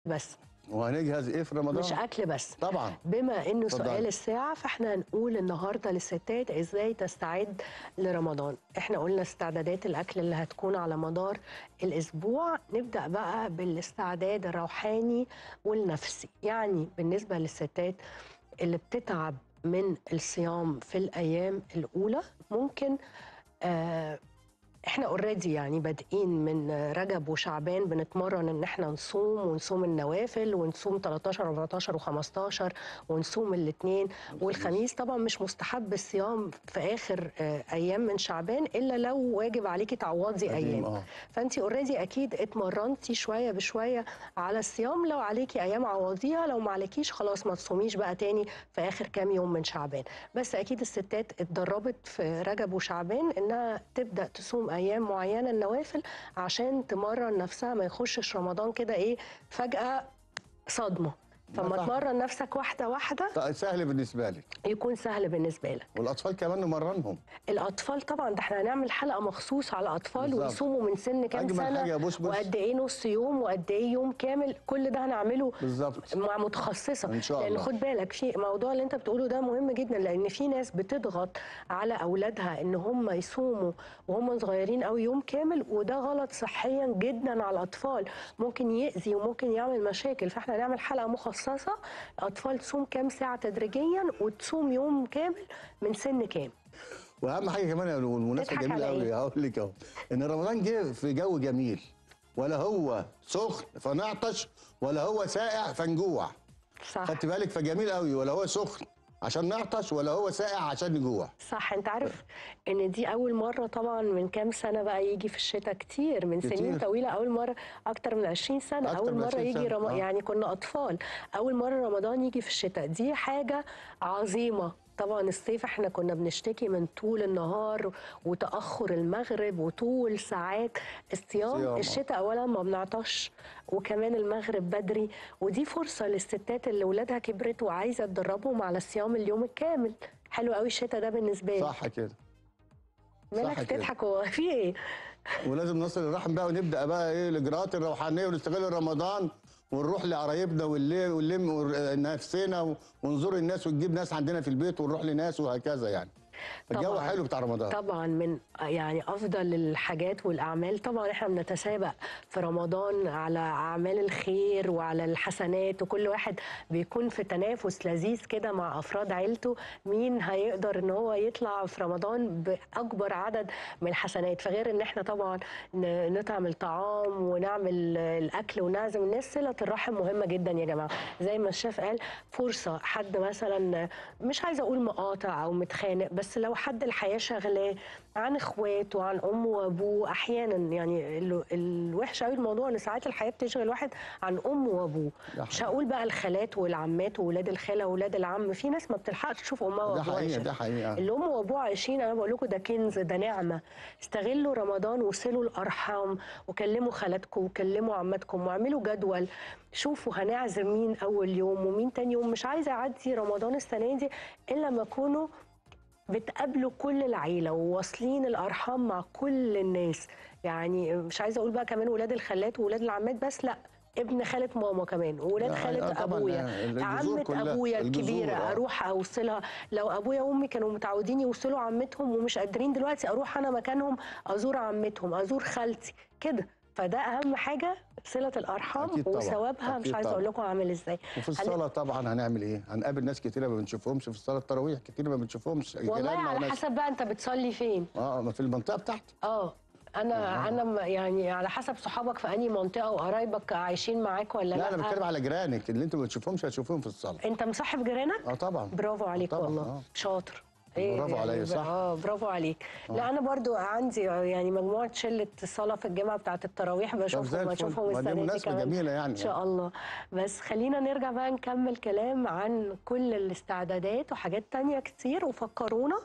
بس وهنجهز ايه في رمضان مش اكل بس طبعا بما انه اتفضلي. سؤال الساعه فاحنا هنقول النهارده للستات ازاي تستعد لرمضان احنا قلنا استعدادات الاكل اللي هتكون على مدار الاسبوع نبدا بقى بالاستعداد الروحاني والنفسي يعني بالنسبه للستات اللي بتتعب من الصيام في الايام الاولى ممكن آه احنا اوريدي يعني بادئين من رجب وشعبان بنتمرن ان احنا نصوم ونصوم النوافل ونصوم 13 14 و15 ونصوم الاثنين والخميس طبعا مش مستحب الصيام في اخر آه، ايام من شعبان الا لو واجب عليكي تعوضي قديم، ايام اه فانت اوريدي اكيد اتمرنتي شويه بشويه على الصيام لو عليكي ايام عوضيها لو ما عليكيش خلاص ما تصوميش بقى تاني في اخر كام يوم من شعبان بس اكيد الستات اتدربت في رجب وشعبان انها تبدا تصوم ايام معينه النوافل عشان تمرن نفسها ما يخشش رمضان كده ايه فجاه صدمه فما صح. تمرن نفسك واحده واحده طيب سهل بالنسبه لك يكون سهل بالنسبه لك والاطفال كمان نمرنهم الاطفال طبعا ده احنا هنعمل حلقه مخصوص على الاطفال بالظبط. ويصوموا من سن كام اجمل سنه حاجه يا بوس بوس وقد ايه نص يوم وقد ايه يوم كامل كل ده هنعمله بالظبط مع متخصصه إن شاء لان الله. خد بالك في موضوع اللي انت بتقوله ده مهم جدا لان في ناس بتضغط على اولادها ان هم يصوموا وهم صغيرين قوي يوم كامل وده غلط صحيا جدا على الاطفال ممكن يأذي وممكن يعمل مشاكل فاحنا هنعمل حلقه مخصصه اطفال تصوم كام ساعه تدريجيا وتصوم يوم كامل من سن كام واهم حاجه كمان والمناسبه تضحك جميله على قوي إيه؟ هقول لك اهو ان رمضان جه في جو جميل ولا هو سخن فنعطش ولا هو ساقع فنجوع صح خدت بالك فجميل قوي ولا هو سخن عشان نعطش ولا هو ساقع عشان نجوع صح انت عارف ان دي اول مره طبعا من كام سنه بقى يجي في الشتاء كتير من سنين كتير. طويله اول مره اكتر من 20 سنه أكتر اول من مره 20 يجي سنة، رم... آه. يعني كنا اطفال اول مره رمضان يجي في الشتاء دي حاجه عظيمه طبعا الصيف احنا كنا بنشتكي من طول النهار وتاخر المغرب وطول ساعات الصيام صيام، آه. الشتاء اولا ما بنعطش وكمان المغرب بدري ودي فرصه للستات اللي ولادها كبرت وعايزه تدربهم على الصيام اليوم الكامل حلو قوي الشتاء ده بالنسبه لي صح كده مالك صح كده. تضحك هو في ايه؟ ولازم نصل الرحم بقى ونبدا بقى ايه الاجراءات الروحانيه ونستغل رمضان ونروح لقرايبنا ونلم ونلم نفسنا ونزور الناس ونجيب ناس عندنا في البيت ونروح لناس وهكذا يعني الجو طبعاً. حلو بتاع رمضان طبعا من يعني افضل الحاجات والاعمال طبعا احنا بنتسابق في رمضان على اعمال الخير وعلى الحسنات وكل واحد بيكون في تنافس لذيذ كده مع افراد عيلته مين هيقدر ان هو يطلع في رمضان باكبر عدد من الحسنات فغير ان احنا طبعا ن- نطعم الطعام ونعمل الاكل ونعزم الناس صله الرحم مهمه جدا يا جماعه زي ما الشيف قال فرصه حد مثلا مش عايزه اقول مقاطع او متخانق بس لو حد الحياه شغلاه عن اخواته وعن امه وابوه احيانا يعني ال- الوحش قوي الموضوع ان ساعات الحياه بتشغل واحد عن امه وابوه ده مش حقيقي. هقول بقى الخالات والعمات وولاد الخاله وولاد العم في ناس ما بتلحقش تشوف امها ده وابوها حقيقه عايشين. ده حقيقه اللي ام وابوه عايشين انا بقول لكم ده كنز ده نعمه استغلوا رمضان وصلوا الارحام وكلموا خالاتكم وكلموا عماتكم واعملوا جدول شوفوا هنعزم مين اول يوم ومين تاني يوم مش عايزه اعدي رمضان السنه دي الا لما اكونوا بتقابلوا كل العيله وواصلين الارحام مع كل الناس يعني مش عايزه اقول بقى كمان ولاد الخالات وولاد العمات بس لا ابن خالة ماما كمان وولاد لا، خالة آه، طبعاً، ابويا آه، الجذور عمة كلها، ابويا الجذور، الكبيره آه. اروح اوصلها لو ابويا وامي كانوا متعودين يوصلوا عمتهم ومش قادرين دلوقتي اروح انا مكانهم ازور عمتهم ازور خالتي كده فده اهم حاجه صله الارحام أكيد طبعاً، وثوابها مش أكيد عايزه اقول طبعاً. لكم عامل ازاي وفي الصلاه طبعا هنعمل ايه هنقابل ناس كتيره ما بنشوفهمش في الصلاه التراويح كتير ما بنشوفهمش والله جيراننا على وناس- حسب بقى انت بتصلي فين اه ما في المنطقه بتاعتي اه انا انا م- يعني على حسب صحابك في انهي منطقه وقرايبك عايشين معاك ولا لا لا, انا بتكلم على جيرانك اللي انتوا ما بتشوفهمش هتشوفوهم في الصلاه انت مصاحب جيرانك اه طبعا برافو عليك طبعاً، والله آه. شاطر برافو عليا، ب- صح؟ اه برافو عليك لا انا برضو عندي يعني مجموعه شله الصلاه في الجامعه بتاعه التراويح طب زي بشوفهم الفل. بشوفهم ما دي السنه دي مناسبة كمان جميلة يعني. ان شاء الله بس خلينا نرجع بقى نكمل كلام عن كل الاستعدادات وحاجات تانية كتير وفكرونا